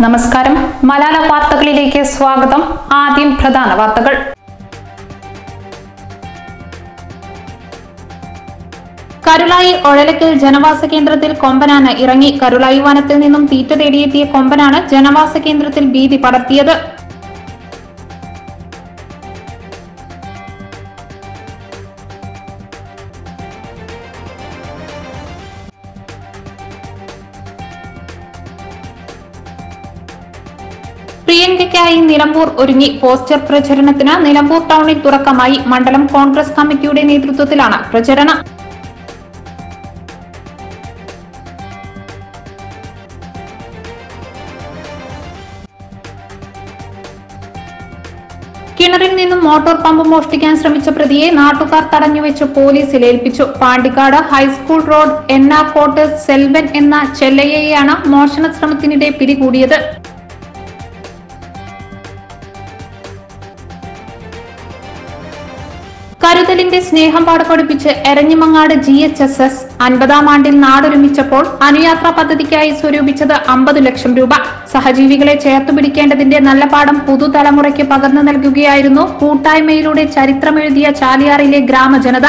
നമസ്കാരം മലാല വാർത്തകളിലേക്ക് സ്വാഗതം ആദ്യം പ്രധാന വാർത്തകൾ കരുളായി ഒഴലക്കൽ ജനവാസ കേന്ദ്രത്തിൽ കൊമ്പനാന ഇറങ്ങി കരുളായി വനത്തിൽ നിന്നും തീറ്റ തേടിയെത്തിയ കൊമ്പനാണ് ജനവാസ കേന്ദ്രത്തിൽ ഭീതി പടർത്തിയത് പ്രിയങ്കയ്ക്കായി നിലമ്പൂർ ഒരുങ്ങി പോസ്റ്റർ പ്രചരണത്തിന് നിലമ്പൂർ ടൗണിൽ തുടക്കമായി മണ്ഡലം കോൺഗ്രസ് കമ്മിറ്റിയുടെ നേതൃത്വത്തിലാണ് പ്രചരണം കിണറിൽ നിന്നും മോട്ടോർ പമ്പ് മോഷ്ടിക്കാൻ ശ്രമിച്ച പ്രതിയെ നാട്ടുകാർ തടഞ്ഞുവെച്ച് പോലീസിൽ ഏൽപ്പിച്ചു പാണ്ടിക്കാട് ഹൈസ്കൂൾ റോഡ് എന്നാക്കോട്ട് സെൽവൻ എന്ന ചെല്ലയെയാണ് മോഷണ ശ്രമത്തിനിടെ പിടികൂടിയത് കരുതലിന്റെ സ്നേഹം പാട് പഠിപ്പിച്ച് Eranhimangad G H S S അൻപതാം ആണ്ടിൽ നാടൊരുമിച്ചപ്പോൾ അനുയാത്രാ പദ്ധതിക്കായി സ്വരൂപിച്ചത് അമ്പത് ലക്ഷം രൂപ സഹജീവികളെ ചേർത്തു പിടിക്കേണ്ടതിന്റെ നല്ല പാഠം പുതുതലമുറയ്ക്ക് പകർന്നു നൽകുകയായിരുന്നു കൂട്ടായ്മയിലൂടെ ചരിത്രമെഴുതിയ ചാലിയാറിലെ ഗ്രാമജനത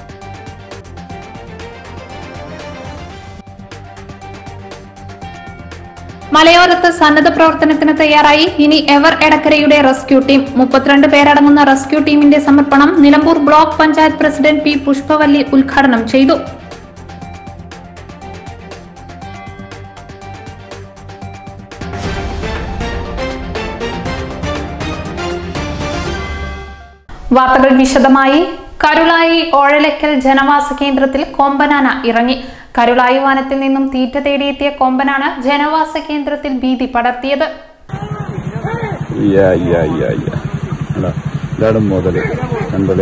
മലയോരത്ത് സന്നദ്ധ പ്രവർത്തനത്തിന് തയ്യാറായി ഇനി എവർ എടക്കരയുടെ റെസ്ക്യൂ ടീം മുപ്പത്തിരണ്ട് പേരടങ്ങുന്ന റെസ്ക്യൂ ടീമിന്റെ സമർപ്പണം Nilambur block panchayat president P Pushpavalli ഉദ്ഘാടനം ചെയ്തു വാർത്തകൾ വിശദമായി കരുളായി ഓഴലക്കൽ ജനവാസ കേന്ദ്രത്തിൽ കൊമ്പനാന ഇറങ്ങി കരുളായി വനത്തിൽ നിന്നും തീറ്റ തേടിയെത്തിയ കൊമ്പനാണ് ജനവാസ കേന്ദ്രത്തിൽ ഭീതി പടർത്തിയത് യാ യാ യാ യാ അല്ല ഇതാണ് മുതല് കണ്ടോളി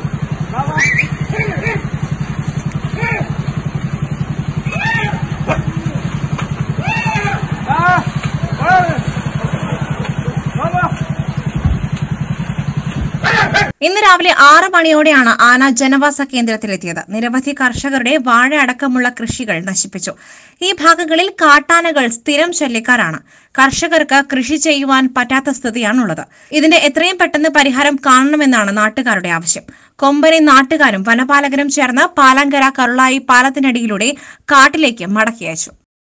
ഇന്ന് രാവിലെ ആറ് മണിയോടെയാണ് ആന ജനവാസ കേന്ദ്രത്തിലെത്തിയത് നിരവധി കർഷകരുടെ വാഴ അടക്കമുള്ള കൃഷികൾ നശിപ്പിച്ചു ഈ ഭാഗങ്ങളിൽ കാട്ടാനകൾ സ്ഥിരം ശല്യക്കാരാണ് കർഷകർക്ക് കൃഷി ചെയ്യുവാൻ പറ്റാത്ത സ്ഥിതിയാണുള്ളത് ഇതിന്റെ എത്രയും പെട്ടെന്ന് പരിഹാരം കാണണമെന്നാണ് നാട്ടുകാരുടെ ആവശ്യം കൊമ്പനെ നാട്ടുകാരും വനപാലകരും ചേർന്ന് പാലങ്കര കരുളായി പാലത്തിനടിയിലൂടെ കാട്ടിലേക്ക് മടക്കി അയച്ചു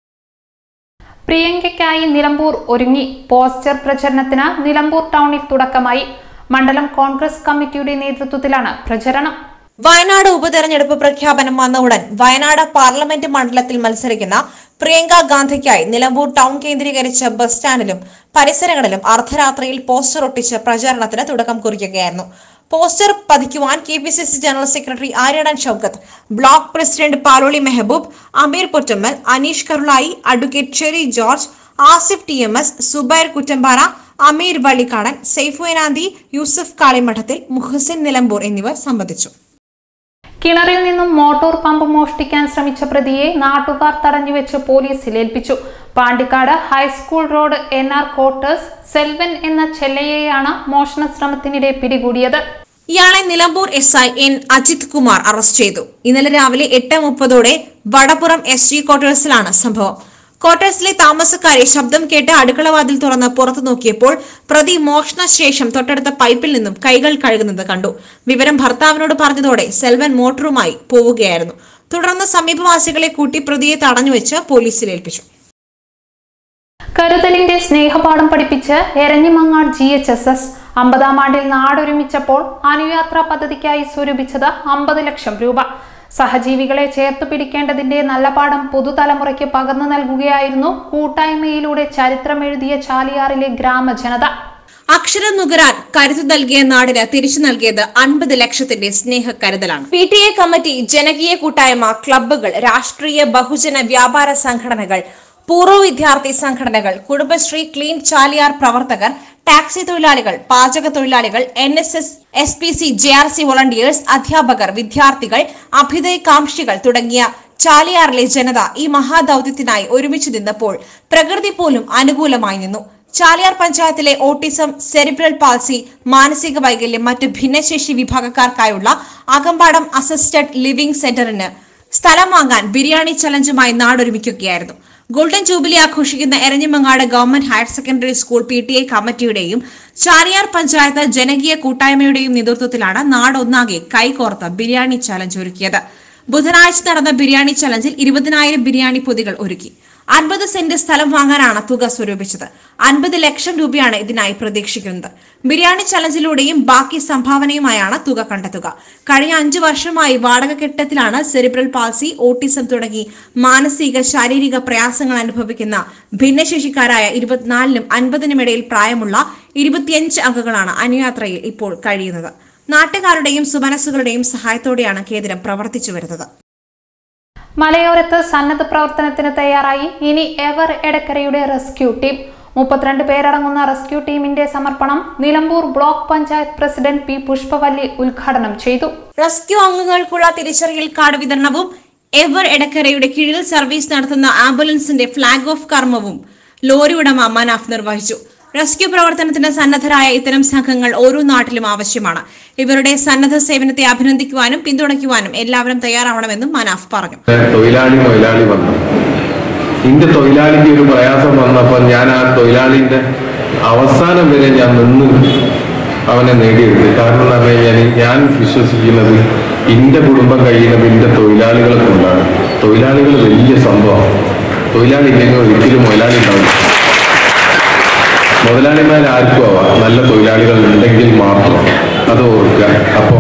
പ്രിയങ്കയ്ക്കായി നിലമ്പൂർ ഒരുങ്ങി പോസ്റ്റർ പ്രചരണത്തിന് നിലമ്പൂർ ടൗണിൽ തുടക്കമായി മണ്ഡലം കോൺഗ്രസ് കമ്മിറ്റിയുടെ നേതൃത്വത്തിലാണ് പ്രചരണം വയനാട് ഉപതെരഞ്ഞെടുപ്പ് പ്രഖ്യാപനം വന്ന ഉടൻ വയനാട് പാർലമെന്റ് മണ്ഡലത്തിൽ മത്സരിക്കുന്ന പ്രിയങ്ക ഗാന്ധിക്കായി നിലമ്പൂർ ടൗൺ കേന്ദ്രീകരിച്ച ബസ് സ്റ്റാൻഡിലും പരിസരങ്ങളിലും അർദ്ധരാത്രിയിൽ പോസ്റ്റർ ഒട്ടിച്ച് പ്രചാരണത്തിന് തുടക്കം കുറിക്കുകയായിരുന്നു പോസ്റ്റർ പതിക്കുവാൻ K P C C general secretary Aryadan Shoukath block president Paloli Mehaboob Ameer Pottammal Aneesh Karulai advocate Sherry George Asif T M S Subair Kuttampara Ameer Vallikkadan സൈഫുനാന്തി യൂസഫ് കാളിമഠത്തിൽ മുഹസിൻ നിലമ്പൂർ എന്നിവർ സംബന്ധിച്ചു കിണറിൽ നിന്നും മോട്ടോർ പമ്പ് മോഷ്ടിക്കാൻ ശ്രമിച്ച പ്രതിയെ നാട്ടുകാർ തടഞ്ഞുവെച്ച് പോലീസിൽ ഏൽപ്പിച്ചു Pandikkad high school road N R quarters Selvan എന്ന ചെല്ലയെയാണ് മോഷണ ശ്രമത്തിനിടെ പിടികൂടിയത് ഇയാളെ Nilambur S I N Ajith Kumar arrest ചെയ്തു ഇന്നലെ രാവിലെ എട്ട് മുപ്പതോടെ വടപ്പുറം എസ് ജി ക്വാർട്ടേഴ്സിലാണ് സംഭവം ക്വാർട്ടേഴ്സിലെ താമസക്കാരെ ശബ്ദം കേട്ട് അടുക്കളവാതിൽ തുറന്ന് പുറത്തു നോക്കിയപ്പോൾ പ്രതി മോഷണശേഷം തൊട്ടടുത്ത പൈപ്പിൽ നിന്നും കൈകൾ കഴുകുന്നത് കണ്ടു വിവരം ഭർത്താവിനോട് പറഞ്ഞതോടെ സെൽവൻ മോട്ടോറുമായി പോവുകയായിരുന്നു തുടർന്ന് സമീപവാസികളെ കൂട്ടി പ്രതിയെ തടഞ്ഞുവെച്ച് പോലീസിൽ ഏൽപ്പിച്ചു കരുതലിന്റെ സ്നേഹപാഠം പഠിപ്പിച്ച് Eranhimangad G H S S അമ്പതാം ആണ്ടിൽ നാടൊരുമിച്ചപ്പോൾ അനുയാത്രാ പദ്ധതിക്കായി സ്വരൂപിച്ചത് അമ്പത് ലക്ഷം രൂപ സഹജീവികളെ ചേർത്തു പിടിക്കേണ്ടതിന്റെ നല്ല പാഠം പുതുതലമുറയ്ക്ക് പകർന്നു നൽകുകയായിരുന്നു കൂട്ടായ്മയിലൂടെ ചരിത്രമെഴുതിയ ചാലിയാറിലെ ഗ്രാമജനത അക്ഷരം നുകരാൻ കരുത്തു നൽകിയ നാടിന് തിരിച്ചു നൽകിയത് അൻപത് ലക്ഷത്തിന്റെ സ്നേഹ കരുതലാണ് പി ടി എ കമ്മിറ്റി ജനകീയ കൂട്ടായ്മ ക്ലബ്ബുകൾ രാഷ്ട്രീയ ബഹുജന വ്യാപാര സംഘടനകൾ പൂർവ്വ വിദ്യാർത്ഥി സംഘടനകൾ കുടുംബശ്രീ ക്ലീൻ ചാലിയാർ പ്രവർത്തകർ ടാക്സി തൊഴിലാളികൾ പാചക തൊഴിലാളികൾ N S S S P C J R C volunteers അധ്യാപകർ വിദ്യാർത്ഥികൾ അഭ്യുദയകാംക്ഷികൾ തുടങ്ങിയ ചാലിയാറിലെ ജനത ഈ മഹാദൌത്യത്തിനായി ഒരുമിച്ച് നിന്നപ്പോൾ പ്രകൃതി പോലും അനുകൂലമായി നിന്നു ചാലിയാർ പഞ്ചായത്തിലെ ഓട്ടിസം സെറിബ്രൽ പാൾസി മാനസിക വൈകല്യം മറ്റ് ഭിന്നശേഷി വിഭാഗക്കാർക്കായുള്ള അകമ്പാടം അസിസ്റ്റഡ് ലിവിംഗ് സെന്ററിന് സ്ഥലം വാങ്ങാൻ ബിരിയാണി ചലഞ്ചുമായി നാടൊരുമിക്കുകയായിരുന്നു ഗോൾഡൻ ജൂബിലി ആഘോഷിക്കുന്ന Eranhimangad government higher secondary school P T I കമ്മിറ്റിയുടെയും ചാലിയാർ പഞ്ചായത്ത് ജനകീയ കൂട്ടായ്മയുടെയും നേതൃത്വത്തിലാണ് നാടൊന്നാകെ കൈകോർത്ത് ബിരിയാണി ചലഞ്ച് ഒരുക്കിയത് ബുധനാഴ്ച നടന്ന ബിരിയാണി ചലഞ്ചിൽ ഇരുപതിനായിരം ബിരിയാണി പൊതികൾ ഒരുക്കി അൻപത് സെന്റ് സ്ഥലം വാങ്ങാനാണ് തുക സ്വരൂപിച്ചത് അൻപത് ലക്ഷം രൂപയാണ് ഇതിനായി പ്രതീക്ഷിക്കുന്നത് ബിരിയാണി ചലഞ്ചിലൂടെയും ബാക്കി സംഭാവനയുമായാണ് തുക കണ്ടെത്തുക കഴിഞ്ഞ അഞ്ചു വർഷമായി വാടക കെട്ടിടത്തിലാണ് സെറിബ്രൽ പാൾസി ഓട്ടിസം തുടങ്ങി മാനസിക ശാരീരിക പ്രയാസങ്ങൾ അനുഭവിക്കുന്ന ഭിന്നശേഷിക്കാരായ ഇരുപത്തിനാലിനും അൻപതിനും ഇടയിൽ പ്രായമുള്ള ഇരുപത്തിയഞ്ച് അംഗങ്ങളാണ് അനുയാത്രയിൽ ഇപ്പോൾ കഴിയുന്നത് നാട്ടുകാരുടെയും സുമനസ്സുകളുടെയും സഹായത്തോടെയാണ് കേന്ദ്രം പ്രവർത്തിച്ചു വരുന്നത് മലയോരത്ത് സന്നദ്ധ പ്രവർത്തനത്തിന് തയ്യാറായി ഇനി എവർ എടക്കരയുടെ റെസ്ക്യൂ ടീം മുപ്പത്തിരണ്ട് പേരടങ്ങുന്ന റെസ്ക്യൂ ടീമിന്റെ സമർപ്പണം Nilambur block panchayat president P Pushpavalli ഉദ്ഘാടനം ചെയ്തു റെസ്ക്യൂ അംഗങ്ങൾക്കുള്ള തിരിച്ചറിയൽ കാർഡ് വിതരണവും എവർ എടക്കരയുടെ കീഴിൽ സർവീസ് നടത്തുന്ന ആംബുലൻസിന്റെ ഫ്ളാഗ് ഓഫ് കർമ്മവും ലോറി ഉടമ മനാഫ് നിർവഹിച്ചു റെസ്ക്യൂ പ്രവർത്തനത്തിന് സന്നദ്ധരായ ഇത്തരം സംഘങ്ങൾ ഓരോ നാട്ടിലും ആവശ്യമാണ് ഇവരുടെ സന്നദ്ധ സേവനത്തെ അഭിനന്ദിക്കുവാനും പിന്തുണയ്ക്കുവാനും എല്ലാവരും തയ്യാറാവണമെന്നും മനാഫ് പറഞ്ഞു തൊഴിലാളി മുതലാളി വന്നു എന്റെ തൊഴിലാളിക്ക് ഒരു പ്രയാസം വന്നപ്പോൾ ഞാൻ ആ തൊഴിലാളിന്റെ അവസാനം വരെ ഞാൻ നിന്ന് അവനെ നേടിയെടുത്തു കാരണം എന്ന് പറഞ്ഞു കഴിഞ്ഞാൽ ഞാൻ വിശ്വസിക്കുന്നത് എന്റെ കുടുംബം കഴിയുന്നത് എന്റെ തൊഴിലാളികളെ കൊണ്ടാണ് തൊഴിലാളികൾ വലിയ സംഭവമാണ് തൊഴിലാളി ഇല്ലെങ്കിൽ ഒരിക്കലും മുതലാളി ഉണ്ടാവില്ല മുതലാളിമാർ ആർക്കും ആവാം നല്ല തൊഴിലാളികൾ ഉണ്ടെങ്കിൽ മാത്രം അത് ഓർക്കുക അപ്പോൾ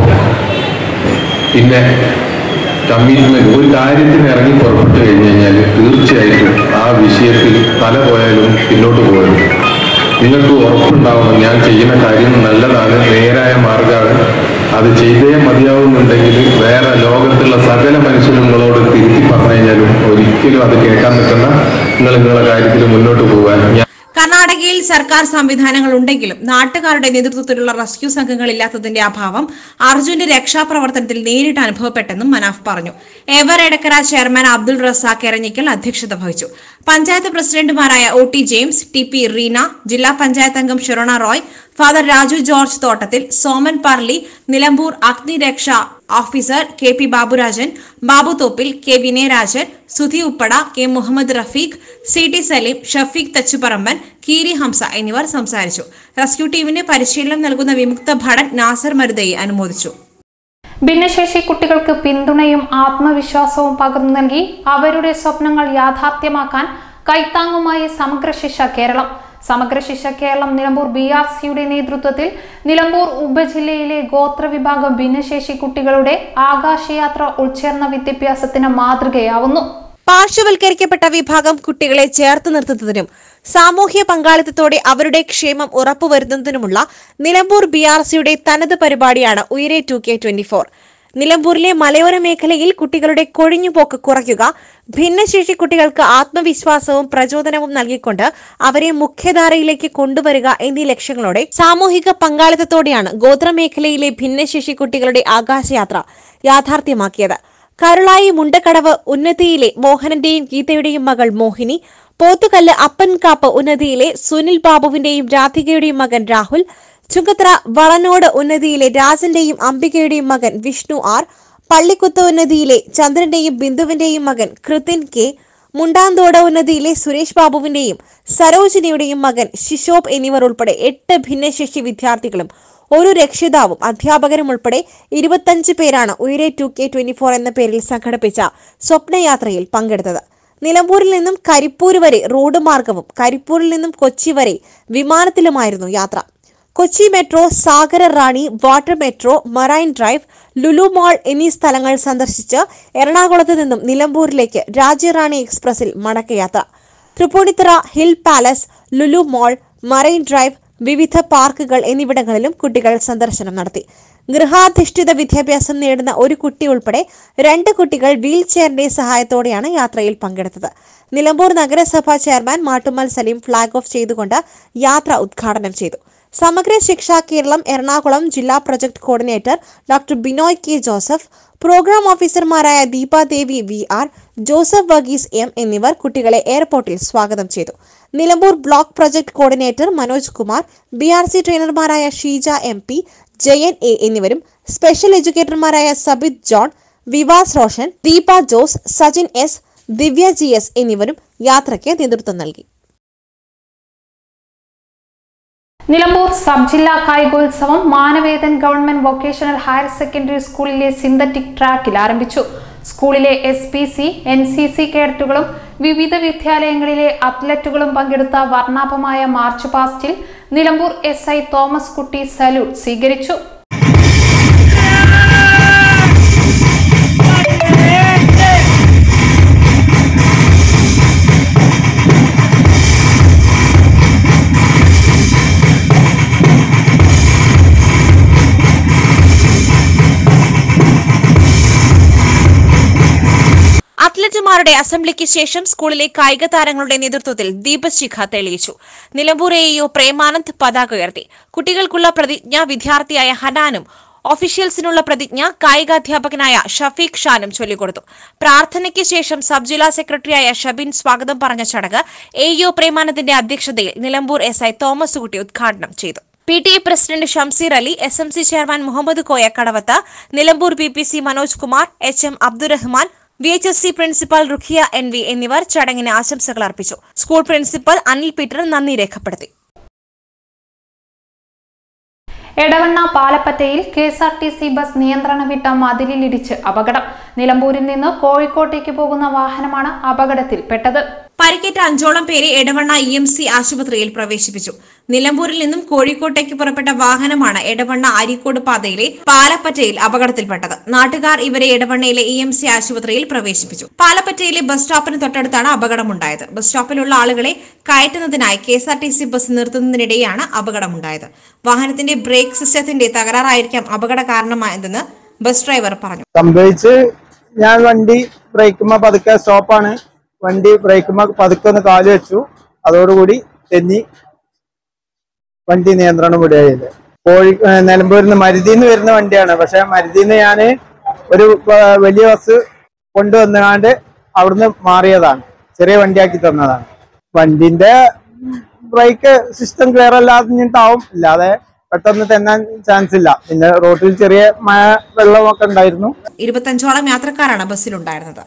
പിന്നെ കമ്മിറ്റ്മെന്റ് ഒരു കാര്യത്തിന് ഇറങ്ങി പുറപ്പെട്ടു കഴിഞ്ഞു കഴിഞ്ഞാൽ തീർച്ചയായിട്ടും ആ വിഷയത്തിൽ തല പോയാലും പിന്നോട്ട് പോയാലും നിങ്ങൾക്ക് ഉറപ്പുണ്ടാവണം ഞാൻ ചെയ്യുന്ന കാര്യം നല്ലതാണ് നേരായ മാർഗമാണ് അത് ചെയ്തേ മതിയാവുന്നുണ്ടെങ്കിൽ വേറെ ലോകത്തുള്ള സകല മനുഷ്യരും നിങ്ങളോട് തിരുത്തി പറഞ്ഞു കഴിഞ്ഞാലും ഒരിക്കലും അത് കേൾക്കാൻ നിൽക്കുന്ന നിങ്ങൾ നിങ്ങളുടെ കാര്യത്തിൽ മുന്നോട്ട് പോകാൻ ഞാൻ കർണാടകയിൽ സർക്കാർ സംവിധാനങ്ങൾ ഉണ്ടെങ്കിലും നാട്ടുകാരുടെ നേതൃത്വത്തിലുള്ള റെസ്ക്യൂ സംഘങ്ങൾ ഇല്ലാത്തതിന്റെ അഭാവം അർജുന്റെ രക്ഷാപ്രവർത്തനത്തിൽ നേരിട്ട് അനുഭവപ്പെട്ടെന്നും മനാഫ് പറഞ്ഞു എവർ എടക്കര ചെയർമാൻ അബ്ദുൾ റസാഖ് എരഞ്ഞിക്കൽ അധ്യക്ഷത വഹിച്ചു പഞ്ചായത്ത് പ്രസിഡന്റുമാരായ O T James T P Reena ജില്ലാ പഞ്ചായത്ത് അംഗം ഷൊറോണ റോയ് ഫാദർ രാജു ജോർജ് തോട്ടത്തിൽ സോമൻ പാർലി നിലമ്പൂർ അഗ്നിരക്ഷ officer K P Baburajan Babu Thoppil K Vinayarajan Sudhi Uppada K Muhammed Rafeeq C T Saleem Shafeeq Thachuparamban Keeri Hamsa എന്നിവർ സംസാരിച്ചു റെസ്ക്യൂ ടീമിന് പരിശീലനം നൽകുന്ന വിമുക്ത ഭടൻ നാസർ മരുതയെ അനുമോദിച്ചു ഭിന്നശേഷി കുട്ടികൾക്ക് പിന്തുണയും ആത്മവിശ്വാസവും പകർന്നു നൽകി അവരുടെ സ്വപ്നങ്ങൾ യാഥാർത്ഥ്യമാക്കാൻ കൈത്താങ്ങുമായി സമഗ്ര ശിക്ഷ കേരളം സമഗ്ര ശിക്ഷ കേരളം നിലമ്പൂർ ബി ആർ സിയുടെ നേതൃത്വത്തിൽ നിലമ്പൂർ ഉപജില്ലയിലെ ഗോത്രവിഭാഗം ഭിന്നശേഷി കുട്ടികളുടെ ആകാശയാത്ര ഉൾച്ചേർന്ന വിദ്യാഭ്യാസത്തിന് മാതൃകയാവുന്നു പാർശ്വവൽക്കരിക്കപ്പെട്ട വിഭാഗം കുട്ടികളെ ചേർത്ത് നിർത്തുന്നതിനും സാമൂഹ്യ പങ്കാളിത്തത്തോടെ അവരുടെ ക്ഷേമം ഉറപ്പുവരുത്തുന്നതിനുമുള്ള നിലമ്പൂർ ബി ആർ സിയുടെ തനത് പരിപാടിയാണ് Uyare two K twenty four നിലമ്പൂരിലെ മലയോര മേഖലയിൽ കുട്ടികളുടെ കൊഴിഞ്ഞുപോക്ക് കുറയ്ക്കുക ഭിന്നശേഷി കുട്ടികൾക്ക് ആത്മവിശ്വാസവും പ്രചോദനവും നൽകിക്കൊണ്ട് അവരെ മുഖ്യധാരയിലേക്ക് കൊണ്ടുവരിക എന്നീ ലക്ഷ്യങ്ങളോടെ സാമൂഹിക പങ്കാളിത്തത്തോടെയാണ് ഗോത്രമേഖലയിലെ ഭിന്നശേഷി കുട്ടികളുടെ ആകാശയാത്ര യാഥാർത്ഥ്യമാക്കിയത് കരുളായി മുണ്ടക്കടവ് ഉന്നതിയിലെ മോഹനന്റെയും ഗീതയുടെയും മകൾ മോഹിനി പോത്തുകല്ല് അപ്പൻകാപ്പ് ഉന്നതിയിലെ സുനിൽ ബാബുവിന്റെയും രാധികയുടെയും മകൻ രാഹുൽ ചുങ്കത്തറ വളനോട് ഉന്നതിയിലെ രാജന്റെയും അംബികയുടെയും മകൻ വിഷ്ണു ആർ പള്ളിക്കുത്ത് ഉന്നതിയിലെ ചന്ദ്രന്റെയും ബിന്ദുവിന്റെയും മകൻ കൃതിൻ കെ മുണ്ടാന്തോട് ഉന്നതിയിലെ സുരേഷ് ബാബുവിന്റെയും സരോജിനിയുടെയും മകൻ ശിശോബ് എന്നിവർ ഉൾപ്പെടെ എട്ട് ഭിന്നശേഷി വിദ്യാർത്ഥികളും ഒരു രക്ഷിതാവും അധ്യാപകരും ഉൾപ്പെടെ ഇരുപത്തഞ്ച് പേരാണ് Uyare two K twenty four എന്ന പേരിൽ സംഘടിപ്പിച്ച സ്വപ്നയാത്രയിൽ പങ്കെടുത്തത് നിലമ്പൂരിൽ നിന്നും കരിപ്പൂർ വരെ റോഡ് മാർഗവും കരിപ്പൂരിൽ നിന്നും കൊച്ചി വരെ വിമാനത്തിലുമായിരുന്നു യാത്ര Kochi metro Sagara Rani water metro marine drive Lulu mall എന്നീ സ്ഥലങ്ങൾ സന്ദർശിച്ച് എറണാകുളത്ത് നിന്നും നിലമ്പൂരിലേക്ക് രാജ്യറാണി എക്സ്പ്രസിൽ മടക്കയാത്ര Thrippunithura hill palace Lulu mall marine drive വിവിധ പാർക്കുകൾ എന്നിവിടങ്ങളിലും കുട്ടികൾ സന്ദർശനം നടത്തി ഗൃഹാധിഷ്ഠിത വിദ്യാഭ്യാസം നേടുന്ന ഒരു കുട്ടി ഉൾപ്പെടെ രണ്ട് കുട്ടികൾ വീൽ ചെയറിന്റെ സഹായത്തോടെയാണ് യാത്രയിൽ പങ്കെടുത്തത് നിലമ്പൂർ നഗരസഭാ chairman Mattummal Saleem flag off ചെയ്തുകൊണ്ട് യാത്ര ഉദ്ഘാടനം ചെയ്തു സമഗ്ര ശിക്ഷ കേരളം എറണാകുളം ജില്ലാ project coordinator doctor Binoy K Joseph programme ഓഫീസർമാരായ Deepadevi V R Joseph Varghese M എന്നിവർ കുട്ടികളെ എയർപോർട്ടിൽ സ്വാഗതം ചെയ്തു Nilambur block project coordinator Manoj Kumar B R C ട്രെയിനർമാരായ Sheeja M P Jayan A എന്നിവരും സ്പെഷ്യൽ എഡ്യൂക്കേറ്റർമാരായ Sabith John Vivas Roshan Deepa Jose Sajin S Divya G S എന്നിവരും യാത്രയ്ക്ക് നേതൃത്വം നൽകി നിലമ്പൂർ സബ് ജില്ലാ കായികോത്സവം Manavedan government vocational higher secondary സ്കൂളിലെ സിന്തറ്റിക് ട്രാക്കിൽ ആരംഭിച്ചു സ്കൂളിലെ S P C N C C കേഡറ്റുകളും വിവിധ വിദ്യാലയങ്ങളിലെ അത്ലറ്റുകളും പങ്കെടുത്ത വർണ്ണാഭമായ മാർച്ച് പാസ്റ്റിൽ Nilambur S I Thomas Kutty salute സ്വീകരിച്ചു അത്ലറ്റുമാരുടെ അസംബ്ലിക്ക് ശേഷം സ്കൂളിലെ കായിക താരങ്ങളുടെ നേതൃത്വത്തിൽ ദീപശിഖ തെളിയിച്ചു നിലമ്പൂർ എഇഒ പ്രേമാനന്ദ് പതാക ഉയർത്തി കുട്ടികൾക്കുള്ള പ്രതിജ്ഞ വിദ്യാർത്ഥിയായ ഹനാനും ഒഫീഷ്യൽസിനുള്ള പ്രതിജ്ഞ കായികാധ്യാപകനായ ഷഫീഖ് ഷാനും ചൊല്ലിക്കൊടുത്തു പ്രാർത്ഥനയ്ക്ക് ശേഷം സബ് ജില്ലാ സെക്രട്ടറിയായ ഷബിൻ സ്വാഗതം പറഞ്ഞ ചടങ്ങ് എഇഒ പ്രേമാനന്ദിന്റെ അധ്യക്ഷതയിൽ Nilambur S I Thomas Kutty ഉദ്ഘാടനം ചെയ്തു P T A president Shamseer Ali S M C chairman Muhammad Koya Kadavath Nilambur P P C Manoj Kumar H M Abdurahman V H S C principal Rukhiya N V എന്നിവർ ചടങ്ങിന് ആശംസകൾ അർപ്പിച്ചു സ്കൂൾ പ്രിൻസിപ്പൽ അനിൽ പീറ്റർ നന്ദി രേഖപ്പെടുത്തി എടവണ്ണ പാലപ്പറ്റയിൽ K S R T C bus നിയന്ത്രണം വിട്ട മതിലിലിടിച്ച് അപകടം നിലമ്പൂരിൽ നിന്ന് കോഴിക്കോട്ടേക്ക് പോകുന്ന വാഹനമാണ് അപകടത്തിൽപ്പെട്ടത് പരിക്കേറ്റ അഞ്ചോളം പേരെ എടവണ്ണ ഇ എം സി ആശുപത്രിയിൽ പ്രവേശിപ്പിച്ചു നിലമ്പൂരിൽ നിന്നും കോഴിക്കോട്ടേക്ക് പുറപ്പെട്ട വാഹനമാണ് എടവണ്ണ അരീക്കോട് പാതയിലെ പാലപ്പറ്റയിൽ അപകടത്തിൽപ്പെട്ടത് നാട്ടുകാർ ഇവരെ എടവണ്ണയിലെ ഇ എം സി ആശുപത്രിയിൽ പ്രവേശിപ്പിച്ചു പാലപ്പറ്റയിലെ ബസ് സ്റ്റോപ്പിന് തൊട്ടടുത്താണ് അപകടമുണ്ടായത് ബസ് സ്റ്റോപ്പിലുള്ള ആളുകളെ കയറ്റുന്നതിനായി K S R T C bus നിർത്തുന്നതിനിടെയാണ് അപകടമുണ്ടായത് വാഹനത്തിന്റെ ബ്രേക്ക് സിസ്റ്റത്തിന്റെ തകരാറായിരിക്കാം അപകട കാരണമായതെന്ന് ബസ് ഡ്രൈവർ പറഞ്ഞു സംഭവിച്ച് ഞാൻ വണ്ടി ബ്രേക്കുമ്മ പതുക്കെ സ്റ്റോപ്പാണ് വണ്ടി ബ്രേക്കുമ്മ പതുക്കെ ഒന്ന് കാല് വെച്ചു അതോടുകൂടി തെന്നി വണ്ടി നിയന്ത്രണം വിടുകയില്ല കോഴി ഏഹ് നിലമ്പൂരിൽ നിന്ന് മരുതിന്ന് വരുന്ന വണ്ടിയാണ് പക്ഷെ മരുതിന്ന് ഞാന് ഒരു ഏഹ് വലിയ ബസ് കൊണ്ടുവന്നുകാണ്ട് അവിടുന്ന് മാറിയതാണ് ചെറിയ വണ്ടിയാക്കി തന്നതാണ് വണ്ടിന്റെ ബ്രേക്ക് സിസ്റ്റം ക്ലിയർ അല്ലാതിട്ടാവും ഇല്ലാതെ പെട്ടെന്ന് തെന്നാൻ ചാൻസ് ഇല്ല പിന്നെ റോട്ടിൽ ചെറിയ മഴ വെള്ളമൊക്കെ ഉണ്ടായിരുന്നു ഇരുപത്തഞ്ചോളം യാത്രക്കാരാണ് ബസ്സിലുണ്ടായിരുന്നത്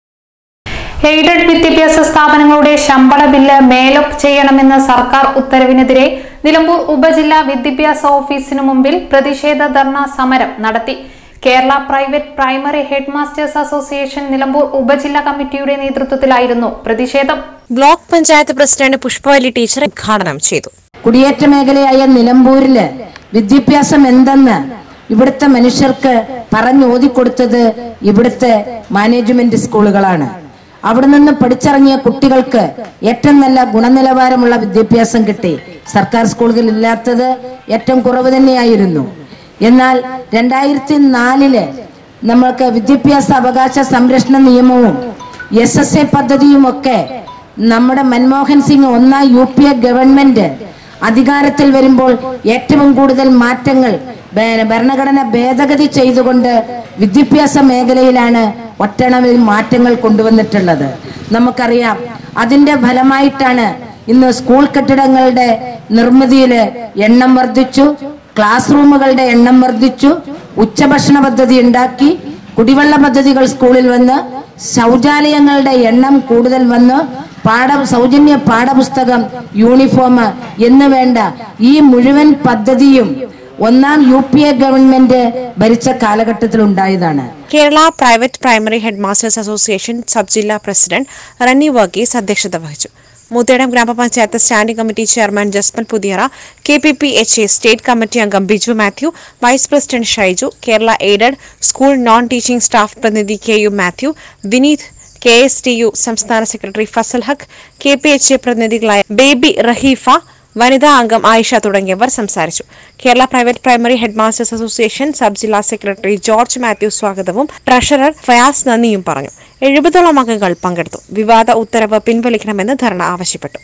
എയ്ഡഡ് വിദ്യാഭ്യാസ സ്ഥാപനങ്ങളുടെ ശമ്പള ബില്ല് മേലപ്പ് ചെയ്യണമെന്ന സർക്കാർ ഉത്തരവിനെതിരെ നിലമ്പൂർ ഉപജില്ലാ വിദ്യാഭ്യാസ ഓഫീസിനു മുമ്പിൽ പ്രതിഷേധ ധർണ സമരം നടത്തി Kerala private primary head masters association Nilambur ഉപജില്ലാ കമ്മിറ്റിയുടെ നേതൃത്വത്തിലായിരുന്നു പ്രതിഷേധം block panchayat president Pushpavalli teacher ഉദ്ഘാടനം ചെയ്തു കുടിയേറ്റ മേഖലയായ നിലമ്പൂരില് വിദ്യാഭ്യാസം എന്തെന്ന് ഇവിടുത്തെ മനുഷ്യർക്ക് പറഞ്ഞോതിക്കൊടുത്തത് ഇവിടുത്തെ മാനേജ്മെന്റ് സ്കൂളുകളാണ് അവിടെ നിന്ന് പഠിച്ചിറങ്ങിയ കുട്ടികൾക്ക് ഏറ്റവും നല്ല ഗുണനിലവാരമുള്ള വിദ്യാഭ്യാസം കിട്ടി സർക്കാർ സ്കൂളുകളിൽ ഇല്ലാത്തത് ഏറ്റവും കുറവ് തന്നെയായിരുന്നു എന്നാൽ രണ്ടായിരത്തി നാലില് നമ്മൾക്ക് വിദ്യാഭ്യാസ അവകാശ സംരക്ഷണ നിയമവും എസ് എസ് എ പദ്ധതിയും ഒക്കെ നമ്മുടെ മൻമോഹൻ സിംഗ് ഒന്നാം യു പി എ ഗവൺമെന്റ് അധികാരത്തിൽ വരുമ്പോൾ ഏറ്റവും കൂടുതൽ മാറ്റങ്ങൾ ഭേ- ഭരണഘടന ഭേദഗതി ചെയ്തുകൊണ്ട് വിദ്യാഭ്യാസ മേഖലയിലാണ് ഒട്ടനവധി മാറ്റങ്ങൾ കൊണ്ടുവന്നിട്ടുള്ളത് നമുക്കറിയാം അതിന്റെ ഫലമായിട്ടാണ് ഇന്ന് സ്കൂൾ കെട്ടിടങ്ങളുടെ നിർമ്മിതിയില് എണ്ണം വർദ്ധിച്ചു ക്ലാസ് റൂമുകളുടെ എണ്ണം വർദ്ധിച്ചു ഉച്ചഭക്ഷണ പദ്ധതി ഉണ്ടാക്കി കുടിവെള്ള പദ്ധതികൾ സ്കൂളിൽ വന്ന് ശൗചാലയങ്ങളുടെ എണ്ണം കൂടുതൽ വന്ന് പാഠ സൗജന്യ പാഠപുസ്തകം യൂണിഫോം എന്ന് വേണ്ട ഈ മുഴുവൻ പദ്ധതിയും ഒന്നാം യു പി എ ഗവൺമെന്റ് ഭരിച്ച കാലഘട്ടത്തിൽ ഉണ്ടായതാണ് Kerala private primary head masters association sub ജില്ലാ പ്രസിഡന്റ് റണ്ണി വർഗീസ് അധ്യക്ഷത വഹിച്ചു മുത്തേടം ഗ്രാമപഞ്ചായത്ത് standing committee chairman Jasmal Puthiyara K P P H A state committee അംഗം Biju Mathew vice president Shaiju Kerala aided school non teaching staff പ്രതിനിധി K U Mathew Vineeth K S T U സംസ്ഥാന secretary Fasal Haq K P H H പ്രതിനിധികളായ ബേബി റഹീഫ വനിതാ അംഗം ആയിഷ തുടങ്ങിയവർ സംസാരിച്ചു Kerala private primary head masters association sub ജില്ലാ secretary George Mathew സ്വാഗതവും ട്രഷറർ ഫയാസ് നന്ദിയും പറഞ്ഞു എഴുപതോളം അംഗങ്ങൾ പങ്കെടുത്തു വിവാദ ഉത്തരവ് പിൻവലിക്കണമെന്ന് ധർണ ആവശ്യപ്പെട്ടു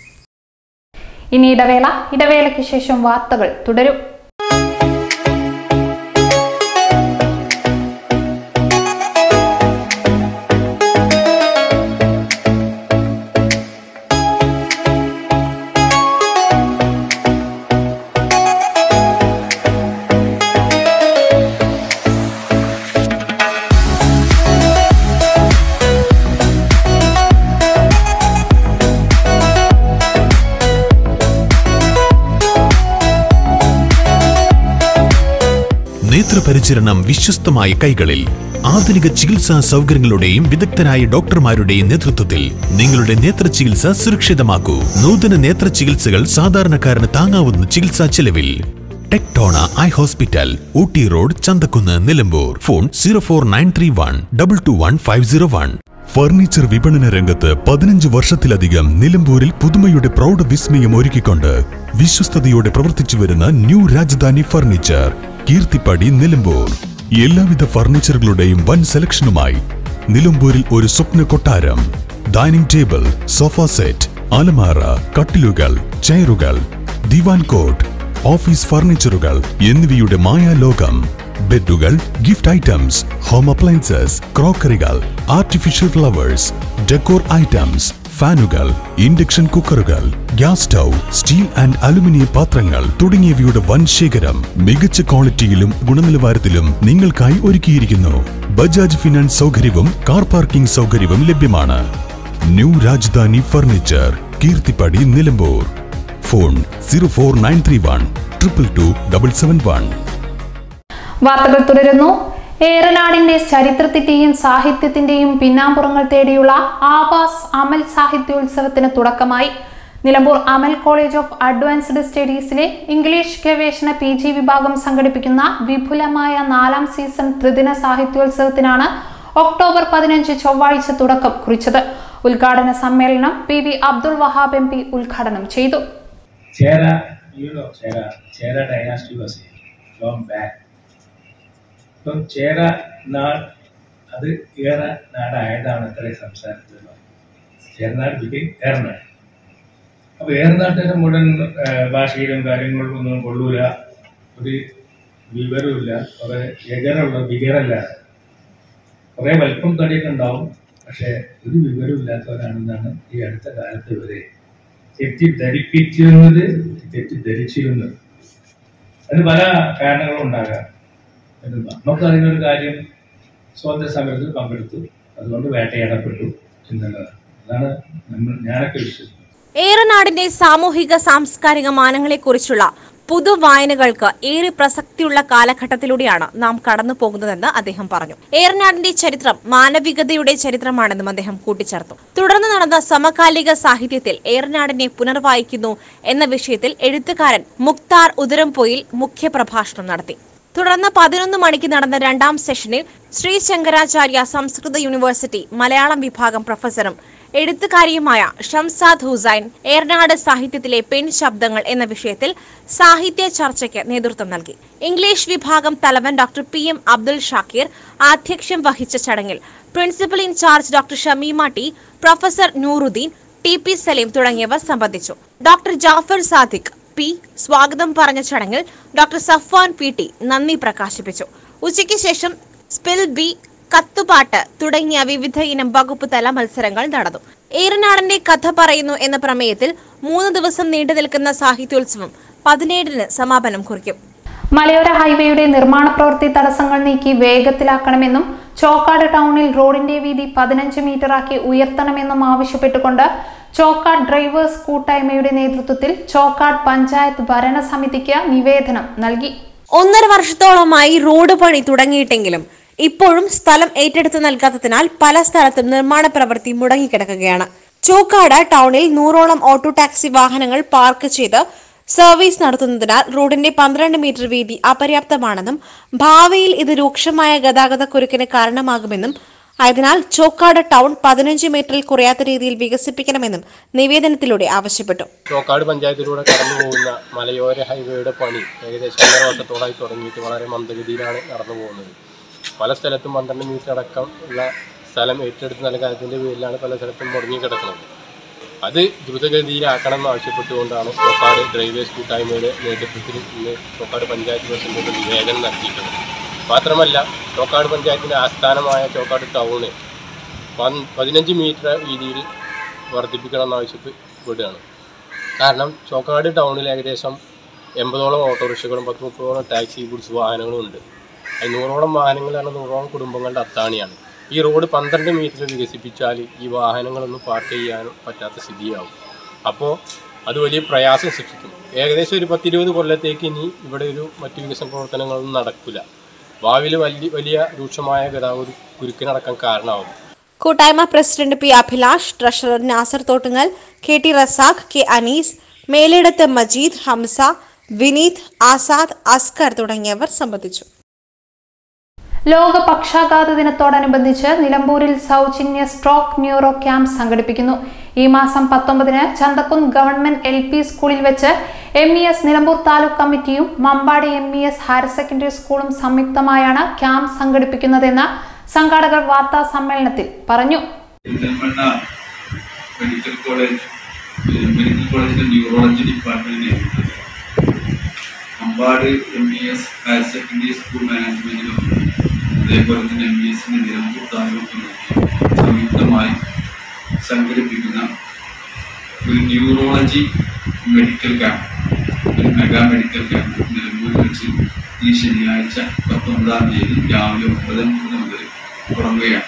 ഇനി ഇടവേള ഇടവേളയ്ക്ക് ശേഷം വാർത്തകൾ തുടരും നേത്രപരിചരണം വിശ്വസ്തമായ കൈകളിൽ ആധുനിക ചികിത്സാ സൗകര്യങ്ങളുടെയും വിദഗ്ധരായ ഡോക്ടർമാരുടെയും നേതൃത്വത്തിൽ നിങ്ങളുടെ നേത്ര ചികിത്സ സുരക്ഷിതമാക്കൂ നൂതന നേത്ര ചികിത്സകൾ സാധാരണക്കാരന് താങ്ങാവുന്ന ചികിത്സാ ചെലവിൽ Tectona I hospital Ooty road Chanthakkunnu Nilambur phone zero four nine three one double two one five zero one furniture വിപണന രംഗത്ത് പതിനഞ്ച് വർഷത്തിലധികം നിലമ്പൂരിൽ പുതുമയുടെ പ്രൗഢ വിസ്മയം ഒരുക്കിക്കൊണ്ട് വിശ്വസ്തയോടെ പ്രവർത്തിച്ചു വരുന്ന ന്യൂ രാജധാനി ഫർണിച്ചർ കീർത്തിപ്പടി നിലമ്പൂർ എല്ലാവിധ ഫർണിച്ചറുകളുടെയും വൻ സെലക്ഷനുമായി നിലമ്പൂരിൽ ഒരു സ്വപ്ന കൊട്ടാരം ഡൈനിങ് ടേബിൾ സോഫ സെറ്റ് അലമാറ കട്ടിലുകൾ ചെയറുകൾ ദിവാൻ കോട്ട് ഓഫീസ് ഫർണിച്ചറുകൾ എന്നിവയുടെ മായാലോകം ബെഡുകൾ ഗിഫ്റ്റ് ഐറ്റംസ് ഹോം അപ്ലയൻസസ് ക്രോക്കറികൾ ആർട്ടിഫിഷ്യൽ ഫ്ലവേഴ്സ് ഡെക്കോർ ഐറ്റംസ് ഫാനുകൾ ഇൻഡക്ഷൻ കുക്കറുകൾ gas stove steel and aluminium പാത്രങ്ങൾ തുടങ്ങിയവയുടെ വൻ ശേഖരം മികച്ച ക്വാളിറ്റിയിലും ഗുണനിലവാരത്തിലും നിങ്ങൾക്കായി ഒരുക്കിയിരിക്കുന്നു ബജാജ് ഫിനാൻസ് സൗകര്യവും കാർ പാർക്കിംഗ് സൗകര്യവും ലഭ്യമാണ് new Rajadhani furniture Keerthippadi Nilambur phone zero four nine three one triple two double seven one വാർത്തകൾ തുടരുന്നു ഏറനാടിന്റെ ചരിത്രത്തിന്റെയും സാഹിത്യത്തിന്റെയും പിന്നാമ്പുറങ്ങൾ തേടിയുള്ള ആവാസ് അമൽ സാഹിത്യോത്സവത്തിന് തുടക്കമായി Nilambur Amal college of advanced സ്റ്റഡീസിലെ ഇംഗ്ലീഷ് ഗവേഷണ പി ജി വിഭാഗം സംഘടിപ്പിക്കുന്ന വിപുലമായ നാലാം സീസൺ ത്രിദിന സാഹിത്യോത്സവത്തിനാണ് ഒക്ടോബർ പതിനഞ്ച് ചൊവ്വാഴ്ച തുടക്കം കുറിച്ചത് ഉദ്ഘാടന സമ്മേളനം P V Abdul Wahab M P ഉദ്ഘാടനം ചെയ്തു Chera, you know Chera, Chera dynasty was here long back. ഇപ്പം ചേര നാട് അത് ഏറ നാടായതാണ് ഇത്രയും സംസാരത്തിൽ ചേരനാട് ബിക്കും ഏറനാട് അപ്പൊ ഏറനാട്ടിന്റെ മുഴുവൻ ഭാഷയിലും കാര്യങ്ങളിലും ഒന്നും കൊള്ളൂല ഒരു വിവരമില്ല കുറെ എകരമുള്ള വികരല്ല കുറെ വലിപ്പം തടിയൊക്കെ ഉണ്ടാവും പക്ഷെ ഒരു വിവരമില്ലാത്തവരാണെന്നാണ് ഈ അടുത്ത കാലത്ത് വരെ തെറ്റിദ്ധരിപ്പിച്ചിരുന്നത് തെറ്റിദ്ധരിച്ചിരുന്നത് അതിന് പല കാരണങ്ങളും ഉണ്ടാകാം എന്ന് നമുക്ക് അതിനൊരു കാര്യം സ്വാതന്ത്ര്യ സമരത്തിൽ പങ്കെടുത്തു അതുകൊണ്ട് വേട്ടയാടപ്പെട്ടു എന്നുള്ളതാണ് അതാണ് നമ്മൾ ഞാനൊക്കെ വിശ്വസിക്കുന്നത് ഏറനാടിന്റെ സാമൂഹിക സാംസ്കാരിക മാനങ്ങളെക്കുറിച്ചുള്ള പുതുവായനകൾക്ക് ഏറെ പ്രസക്തിയുള്ള കാലഘട്ടത്തിലൂടെയാണ് നാം കടന്നു പോകുന്നതെന്ന് അദ്ദേഹം പറഞ്ഞു ഏറനാടിന്റെ ചരിത്രം മാനവികതയുടെ ചരിത്രമാണെന്നും അദ്ദേഹം കൂട്ടിച്ചേർത്തു തുടർന്ന് നടന്ന സമകാലിക സാഹിത്യത്തിൽ ഏറനാടിനെ പുനർവായിക്കുന്നു എന്ന വിഷയത്തിൽ എഴുത്തുകാരൻ മുക്താർ ഉദരംപൊയിൽ മുഖ്യപ്രഭാഷണം നടത്തി തുടർന്ന് പതിനൊന്ന് മണിക്ക് നടന്ന രണ്ടാം സെഷനിൽ ശ്രീ ശങ്കരാചാര്യ സംസ്കൃത യൂണിവേഴ്സിറ്റി മലയാളം വിഭാഗം പ്രൊഫസറും എഴുത്തുകാരിയുമായ ഷംസാദ് ഹുസൈൻ ഏർനാട് സാഹിത്യത്തിലെ പെൺ ശബ്ദങ്ങൾ എന്ന വിഷയത്തിൽ സാഹിത്യ ചർച്ചയ്ക്ക് നേതൃത്വം നൽകി ഇംഗ്ലീഷ് വിഭാഗം തലവൻ doctor P M Abdul Shakir ആധ്യക്ഷം വഹിച്ച ചടങ്ങിൽ principal in charge doctor Shameema T professor Nooruddeen T P Saleem തുടങ്ങിയവർ സംബന്ധിച്ചു ഡോക്ടർ ജാഫർ സാദിഖ് പി സ്വാഗതം പറഞ്ഞ ചടങ്ങിൽ ഡോക്ടർ സഫ്വാൻ പി ടി നന്ദി പ്രകാശിപ്പിച്ചു ഉച്ചയ്ക്ക് ശേഷം സ്പിൽ ബി കത്തുപാട്ട് തുടങ്ങിയ വിവിധ ഇനം വകുപ്പ് തല മത്സരങ്ങൾ നടന്നു ഏറനാടന്റെ കഥ പറയുന്നു എന്ന പ്രമേയത്തിൽ മൂന്ന് ദിവസം നീണ്ടു നിൽക്കുന്ന സാഹിത്യോത്സവം പതിനേഴിന് സമാപനം കുറിക്കും മലയോര ഹൈവേയുടെ നിർമ്മാണ പ്രവൃത്തി തടസ്സങ്ങൾ നീക്കി വേഗത്തിലാക്കണമെന്നും ചോക്കാട് ടൗണിൽ റോഡിന്റെ വീതി പതിനഞ്ച് മീറ്ററാക്കി ഉയർത്തണമെന്നും ആവശ്യപ്പെട്ടുകൊണ്ട് ചോക്കാട് ഡ്രൈവേഴ്സ് കൂട്ടായ്മയുടെ നേതൃത്വത്തിൽ ചോക്കാട് പഞ്ചായത്ത് ഭരണസമിതിക്ക് നിവേദനം നൽകി ഒന്നര വർഷത്തോളമായി റോഡ് പണി തുടങ്ങിയിട്ടെങ്കിലും ഇപ്പോഴും സ്ഥലം ഏറ്റെടുത്ത് നൽകാത്തതിനാൽ പല സ്ഥലത്തും നിർമ്മാണ പ്രവൃത്തി മുടങ്ങിക്കിടക്കുകയാണ് ചോക്കാട് ടൗണിൽ നൂറോളം ഓട്ടോ ടാക്സി വാഹനങ്ങൾ പാർക്ക് ചെയ്ത് സർവീസ് നടത്തുന്നതിനാൽ റോഡിന്റെ പന്ത്രണ്ട് മീറ്റർ വീതി അപര്യാപ്തമാണെന്നും ഭാവിയിൽ ഇത് രൂക്ഷമായ ഗതാഗത കുരുക്കിന് കാരണമാകുമെന്നും ആയതിനാൽ ചോക്കാട് ടൗൺ പതിനഞ്ച് മീറ്ററിൽ കുറയാത്ത രീതിയിൽ വികസിപ്പിക്കണമെന്നും നിവേദനത്തിലൂടെ ആവശ്യപ്പെട്ടു ചോക്കാട് പഞ്ചായത്തിലൂടെ കടന്നു പോകുന്ന മലയോര ഹൈവേയുടെ പണി ഏകദേശം ഒന്നര വർഷത്തോളമായി തുടങ്ങിയിട്ട് വളരെ മന്ദഗതിയിലാണ് നടന്നു പോകുന്നത് പല സ്ഥലത്തും പന്ത്രണ്ട് മീറ്റർ അടക്കം ഉള്ള സ്ഥലം ഏറ്റെടുത്ത് നൽകാത്തതിൻ്റെ പേരിലാണ് പല സ്ഥലത്തും മുടങ്ങി കിടക്കുന്നത് അത് ദ്രുതഗതിയിലാക്കണം എന്ന് ആവശ്യപ്പെട്ടുകൊണ്ടാണ് ചോക്കാട് ഡ്രൈവേഴ്സ് കൂട്ടായ്മയുടെ നേതൃത്വത്തിൽ ഇന്ന് ചോക്കാട് പഞ്ചായത്ത് പ്രസിഡന്റ് നിവേദനം നൽകിയിട്ടുള്ളത് മാത്രമല്ല ചോക്കാട് പഞ്ചായത്തിൻ്റെ ആസ്ഥാനമായ ചോക്കാട് ടൗണ് പൻ- പതിനഞ്ച് മീറ്റർ വീതിയിൽ വർദ്ധിപ്പിക്കണം എന്നാവശ്യപ്പെടുകയാണ് കാരണം ചോക്കാട് ടൗണിൽ ഏകദേശം എൺപതോളം ഓട്ടോറിക്ഷകളും പത്ത് മുപ്പതോളം ടാക്സി ഗുഡ്സ് വാഹനങ്ങളും ഉണ്ട് അത് നൂറോളം വാഹനങ്ങളാണ് നൂറോളം കുടുംബങ്ങളുടെ അത്താണിയാണ് ഈ റോഡ് പന്ത്രണ്ട് മീറ്റർ വികസിപ്പിച്ചാൽ ഈ വാഹനങ്ങളൊന്നും പാർക്ക് ചെയ്യാനും പറ്റാത്ത സ്ഥിതിയാവും അപ്പോൾ അത് വലിയ പ്രയാസം സൃഷ്ടിക്കും ഏകദേശം ഒരു പത്തിരുപത് കൊല്ലത്തേക്ക് ഇനി ഇവിടെ ഒരു മറ്റു വികസന പ്രവർത്തനങ്ങളൊന്നും നടക്കില്ല ഭാവിയിൽ വലിയ വലിയ രൂക്ഷമായ ഗതാഗത കുരുക്കിനടക്കം കാരണമാകും കൂട്ടായ്മ president P Abhilash treasurer Nasar Thottungal K T Razak K Anees Melidath Majeed Hamza Vineeth Azad Askar തുടങ്ങിയവർ സംബന്ധിച്ചു ലോക പക്ഷാഘാത ദിനത്തോടനുബന്ധിച്ച് നിലമ്പൂരിൽ സൗജന്യ സ്ട്രോക്ക് ന്യൂറോ ക്യാമ്പ് സംഘടിപ്പിക്കുന്നു ഈ മാസം പത്തൊമ്പതിന് ചന്തക്കുന്ന് ഗവൺമെന്റ് എൽ പി സ്കൂളിൽ വെച്ച് M E S Nilambur taluk കമ്മിറ്റിയും Mambadi M E S higher secondary സ്കൂളും സംയുക്തമായാണ് ക്യാമ്പ് സംഘടിപ്പിക്കുന്നതെന്ന് സംഘാടകർ വാർത്താ സമ്മേളനത്തിൽ പറഞ്ഞു പെരിന്തൽമണ്ണ മെഡിക്കൽ കോളേജ് ഏഹ് മെഡിക്കൽ കോളേജിന്റെ ന്യൂറോളജി ഡിപ്പാർട്ട്മെന്റിനെ Ambad M E S higher secondary school മാനേജ്മെന്റിലും അതേപോലെ തന്നെ എം ഇ എസിന്റെ നിലമ്പൂർ താലൂക്കിലും സംയുക്തമായി സംഘടിപ്പിക്കുന്ന ഒരു ന്യൂറോളജി മെഡിക്കൽ ക്യാമ്പ് ഒരു മെഗാ മെഡിക്കൽ ക്യാമ്പ് നിലമ്പൂരിൽ വെച്ച് ഈ ശനിയാഴ്ച പത്തൊമ്പതാം തീയതി രാവിലെ ഒമ്പത് മുപ്പത് മുതൽ തുടങ്ങുകയാണ്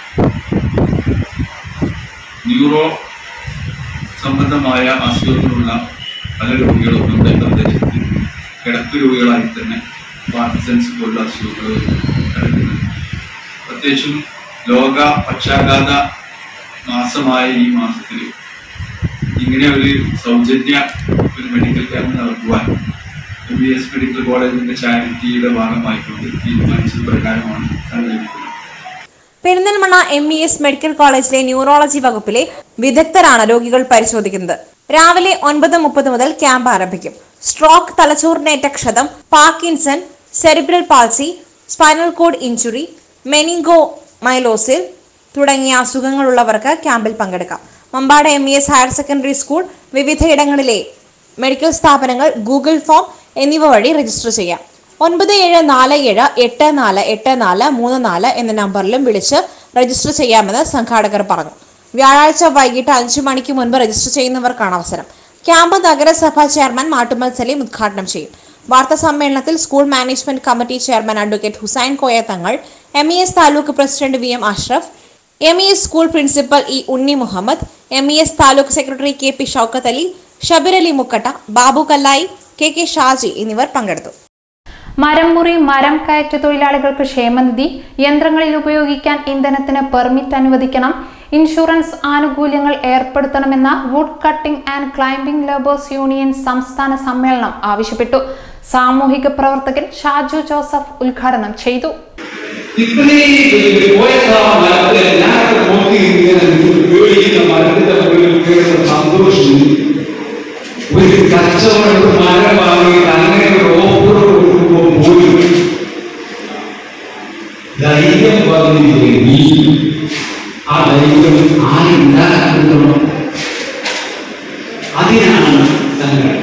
ന്യൂറോ സംബന്ധമായ അസുഖങ്ങളുള്ള പല രോഗികളും നമ്മുടെ പ്രദേശത്ത് കിടപ്പ് രോഗികളായി തന്നെ പാർക്കിസൺസ് പോലുള്ള അസുഖങ്ങൾ കിടക്കുന്നുണ്ട് പ്രത്യേകിച്ചും ലോക പക്ഷാഘാത മാസമായ ഈ മാസത്തിൽ ഇങ്ങനെ ഒരു സൗജന്യ ഒരു മെഡിക്കൽ ക്യാമ്പ് നടത്തുവാൻ എം ബി എസ് മെഡിക്കൽ കോളേജിന്റെ ചാരിറ്റിയുടെ ഭാഗമായിക്കൊണ്ട് തീരുമാനിച്ചത് പ്രകാരമാണ് സംഘടിപ്പിക്കുന്നത് Perinthalmanna M E S medical കോളേജിലെ ന്യൂറോളജി വകുപ്പിലെ വിദഗ്ധരാണ് രോഗികൾ പരിശോധിക്കുന്നത് രാവിലെ ഒൻപത് മുപ്പത് മുതൽ ക്യാമ്പ് ആരംഭിക്കും സ്ട്രോക്ക് തലച്ചോറിനേറ്റ ക്ഷതം Parkinson cerebral palsy spinal cord injury meningomyelocele തുടങ്ങിയ അസുഖങ്ങളുള്ളവർക്ക് ക്യാമ്പിൽ പങ്കെടുക്കാം Mambad M E S higher secondary school വിവിധയിടങ്ങളിലെ മെഡിക്കൽ സ്ഥാപനങ്ങൾ ഗൂഗിൾ ഫോം എന്നിവ വഴി രജിസ്റ്റർ ചെയ്യാം ഒൻപത് ഏഴ് നാല് ഏഴ് എട്ട് നാല് എട്ട് നാല് മൂന്ന് നാല് എന്ന നമ്പറിലും വിളിച്ച് രജിസ്റ്റർ ചെയ്യാമെന്ന് സംഘാടകർ പറഞ്ഞു വ്യാഴാഴ്ച വൈകിട്ട് അഞ്ചു മണിക്ക് മുൻപ് രജിസ്റ്റർ ചെയ്യുന്നവർക്കാണ് അവസരം ക്യാമ്പ് നഗരസഭാ ചെയർമാൻ മാട്ടുമൽ സലീം ഉദ്ഘാടനം ചെയ്യും വാർത്താ സമ്മേളനത്തിൽ school management committee chairman advocate Hussain Koya Thangal M E S taluk president V M Ashraf M E S school principal E Unni Muhammad M E S taluk secretary K P Shoukath Ali Shabeer Ali Mukkatta Babu Kallayi K K Shaji എന്നിവർ പങ്കെടുത്തു മരം മുറി മരം കയറ്റ തൊഴിലാളികൾക്ക് ക്ഷേമനിധി യന്ത്രങ്ങളിൽ ഉപയോഗിക്കാൻ ഇന്ധനത്തിന് പെർമിറ്റ് അനുവദിക്കണം ഇൻഷുറൻസ് ആനുകൂല്യങ്ങൾ ഏർപ്പെടുത്തണമെന്ന wood cutting and climbing labours union സംസ്ഥാന സമ്മേളനം ആവശ്യപ്പെട്ടു സാമൂഹിക പ്രവർത്തകൻ ഷാജു ജോസഫ് ഉദ്ഘാടനം ചെയ്തു ഇത്രയും പോയതാ മരത്തെ ഞാനൊക്കെ നോക്കി ഇങ്ങനെ പേടിക്കുന്ന മരത്തിന്റെ മുകളിൽ കയറുന്ന സന്തോഷം ഒരു കച്ചവടം മരം വാങ്ങിയിട്ട് അങ്ങനെ ഒരു ഓഫർ കൊടുക്കുമ്പോൾ പോലും ധൈര്യം പറഞ്ഞില്ലെങ്കിൽ ആ ധൈര്യം ആരുണ്ടാക്കുന്നു അതിനാണ് സങ്കടം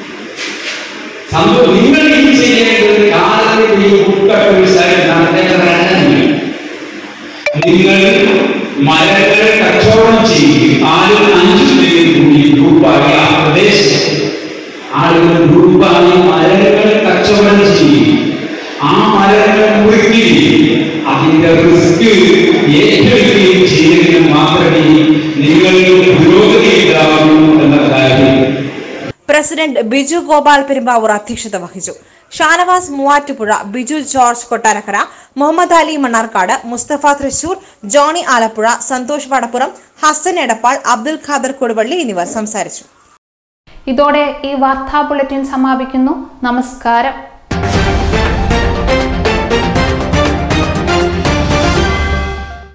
സംഭവം നിങ്ങൾ ഈ ചെയ്യേണ്ടത് കാലത്തിൽ ഈ ഉൾപ്പെട്ടൊരു സ്ഥലം നടത്തേണ്ടതല്ല നിങ്ങൾ മരങ്ങൾ കച്ചവടം ചെയ്യും ആരും അഞ്ചു പേര് കൂടി ഗ്രൂപ്പായി ആ പ്രദേശത്ത് ആളുകൾ ഗ്രൂപ്പായി മരങ്ങൾ കച്ചവടം ചെയ്യും ആ മരങ്ങൾ മുറിക്കുകയും അതിന്റെ റിസ്ക് ഏറ്റെടുക്കുകയും ചെയ്തെങ്കിൽ മാത്രമേ നിങ്ങൾക്ക് പുരോഗതി ഉണ്ടാവൂ എന്ന കാര്യം പ്രസിഡന്റ് ബിജു ഗോപാൽ പെരുമ്പാവൂർ അധ്യക്ഷത വഹിച്ചു ഷാനവാസ് മൂവാറ്റുപുഴ ബിജു ജോർജ് കൊട്ടാരക്കര മുഹമ്മദ് അലി മണ്ണാർക്കാട് മുസ്തഫ തൃശൂർ ജോണി ആലപ്പുഴ സന്തോഷ് വടപ്പുറം ഹസൻ എടപ്പാൾ അബ്ദുൽ ഖാദർ കൊടുവള്ളി എന്നിവർ സംസാരിച്ചു ഇതോടെ ഈ വാർത്താ ബുള്ളറ്റിൻ സമാപിക്കുന്നു നമസ്കാരം